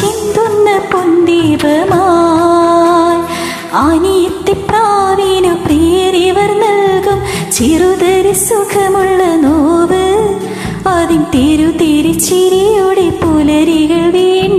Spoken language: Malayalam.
ചിന്തുന്ന പൊന്തീപമായി ആനിയത്തിപ്രാവിനു പ്രിയരിവർ നൽകും ചെറുതരി സുഖമുള്ള നോവ് അതിൻ തെരു തിരിച്ചിരിയുടെ പുലരികൾ വീണ്ടും